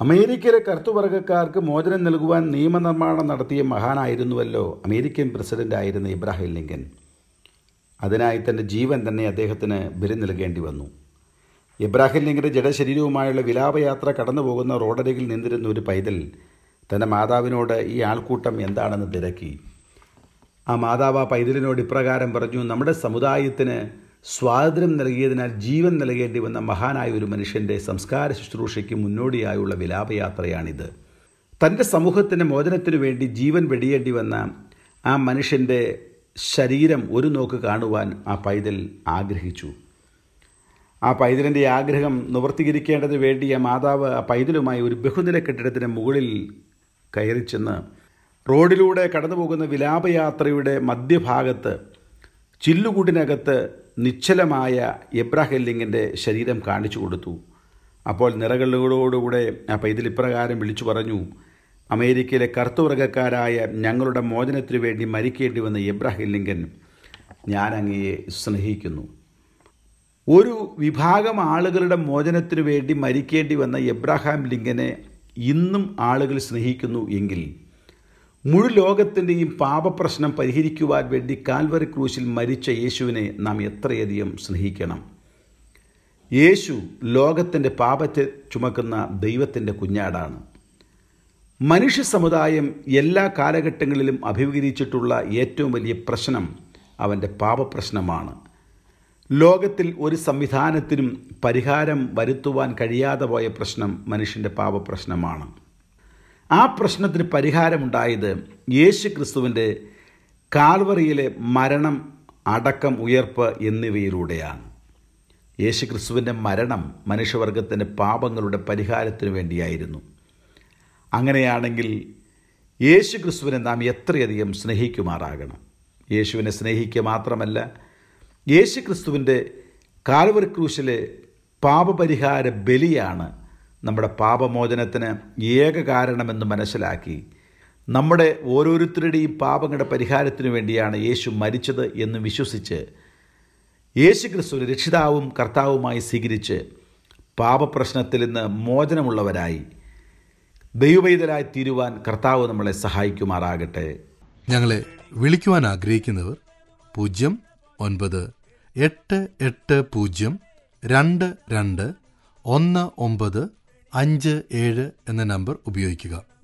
അമേരിക്കയിലെ കറുത്തുവർഗക്കാർക്ക് മോചനം നൽകുവാൻ നിയമനിർമ്മാണം നടത്തിയ മഹാനായിരുന്നുവല്ലോ അമേരിക്കൻ പ്രസിഡന്റ് ആയിരുന്ന ഇബ്രാഹിം ലിങ്കൻ അതിനായി തൻ്റെ ജീവൻ തന്നെ അദ്ദേഹത്തിന് ബലി നൽകേണ്ടി വന്നു ഇബ്രാഹിം ലിങ്കൻ്റെ ജഡശരീരവുമായുള്ള വിലാപയാത്ര കടന്നു പോകുന്ന റോഡരികിൽ നിന്നിരുന്ന ഒരു പൈതൽ തൻ്റെ മാതാവിനോട് ഈ ആൾക്കൂട്ടം എന്താണെന്ന് തിരക്കി ആ മാതാവ് ആ പൈതലിനോട് ഇപ്രകാരം പറഞ്ഞു നമ്മുടെ സമുദായത്തിന് സ്വാതന്ത്ര്യം നൽകിയതിനാൽ ജീവൻ നൽകേണ്ടി വന്ന മഹാനായ ഒരു മനുഷ്യൻ്റെ സംസ്കാര ശുശ്രൂഷയ്ക്ക് മുന്നോടിയായുള്ള വിലാപയാത്രയാണിത് തൻ്റെ സമൂഹത്തിൻ്റെ മോചനത്തിനു വേണ്ടി ജീവൻ വെടിയേണ്ടി വന്ന ആ മനുഷ്യൻ്റെ ശരീരം ഒരു നോക്ക് കാണുവാൻ ആ പൈതൽ ആഗ്രഹിച്ചു ആ പൈതലിൻ്റെ ആഗ്രഹം നിവർത്തീകരിക്കേണ്ടതിന് വേണ്ടി ആ മാതാവ് ആ പൈതലുമായി ഒരു ബഹുനില കെട്ടിടത്തിന് മുകളിൽ കയറി ചെന്ന് റോഡിലൂടെ കടന്നു പോകുന്ന വിലാപയാത്രയുടെ മധ്യഭാഗത്ത് ചില്ലുകൂട്ടിനകത്ത് നിശ്ചലമായ എബ്രാഹിം ലിങ്കിൻ്റെ ശരീരം കാണിച്ചു കൊടുത്തു അപ്പോൾ നിറകളോടുകൂടെ ആ പൈതൽ ഇപ്രകാരം വിളിച്ചു പറഞ്ഞു അമേരിക്കയിലെ കറുത്തുവർഗക്കാരായ ഞങ്ങളുടെ മോചനത്തിനു വേണ്ടി മരിക്കേണ്ടി വന്ന എബ്രാഹിം ലിങ്കൻ ഞാൻ അങ്ങയെ സ്നേഹിക്കുന്നു ഒരു വിഭാഗം ആളുകളുടെ മോചനത്തിനു വേണ്ടി മരിക്കേണ്ടി വന്ന എബ്രാഹാം ലിങ്കനെ ഇന്നും ആളുകൾ സ്നേഹിക്കുന്നു എങ്കിൽ മുഴു ലോകത്തിൻ്റെയും പാപപ്രശ്നം പരിഹരിക്കുവാൻ വേണ്ടി കാൽവറി ക്രൂശിൽ മരിച്ച യേശുവിനെ നാം എത്രയധികം സ്നേഹിക്കണം യേശു ലോകത്തിൻ്റെ പാപത്തെ ചുമക്കുന്ന ദൈവത്തിൻ്റെ കുഞ്ഞാടാണ് മനുഷ്യ സമുദായം എല്ലാ കാലഘട്ടങ്ങളിലും അഭിമുഖീകരിച്ചിട്ടുള്ള ഏറ്റവും വലിയ പ്രശ്നം അവൻ്റെ പാപപ്രശ്നമാണ് ലോകത്തിൽ ഒരു സംവിധാനത്തിനും പരിഹാരം വരുത്തുവാൻ കഴിയാതെ പോയ പ്രശ്നം മനുഷ്യൻ്റെ പാപപ്രശ്നമാണ് ആ പ്രശ്നത്തിന് പരിഹാരമുണ്ടായത് യേശു ക്രിസ്തുവിൻ്റെ കാൽവറിയിലെ മരണം അടക്കം ഉയർപ്പ് എന്നിവയിലൂടെയാണ് യേശു ക്രിസ്തുവിൻ്റെ മരണം മനുഷ്യവർഗത്തിൻ്റെ പാപങ്ങളുടെ പരിഹാരത്തിനു വേണ്ടിയായിരുന്നു അങ്ങനെയാണെങ്കിൽ യേശു ക്രിസ്തുവിനെ നാം എത്രയധികം സ്നേഹിക്കുമാറാകണം യേശുവിനെ സ്നേഹിക്കുക മാത്രമല്ല യേശു ക്രിസ്തുവിൻ്റെ കാൽവറി ക്രൂശിലെ പാപപരിഹാര ബലിയാണ് നമ്മുടെ പാപമോചനത്തിന് ഏക കാരണമെന്ന് മനസ്സിലാക്കി നമ്മുടെ ഓരോരുത്തരുടെയും പാപങ്ങളുടെ പരിഹാരത്തിനു വേണ്ടിയാണ് യേശു മരിച്ചത് എന്ന് വിശ്വസിച്ച് യേശു ക്രിസ്തുവിനെ രക്ഷിതാവും കർത്താവുമായി സ്വീകരിച്ച് പാപപ്രശ്നത്തിൽ നിന്ന് മോചനമുള്ളവരായി ദൈവവൈതരായി തീരുവാൻ കർത്താവ് നമ്മളെ സഹായിക്കുമാറാകട്ടെ ഞങ്ങളെ വിളിക്കുവാൻ ആഗ്രഹിക്കുന്നവർ പൂജ്യം ഒൻപത് എട്ട് എട്ട് പൂജ്യം രണ്ട് രണ്ട് ഒന്ന് ഒമ്പത് അഞ്ച് ഏഴ് എന്ന നമ്പർ ഉപയോഗിക്കുക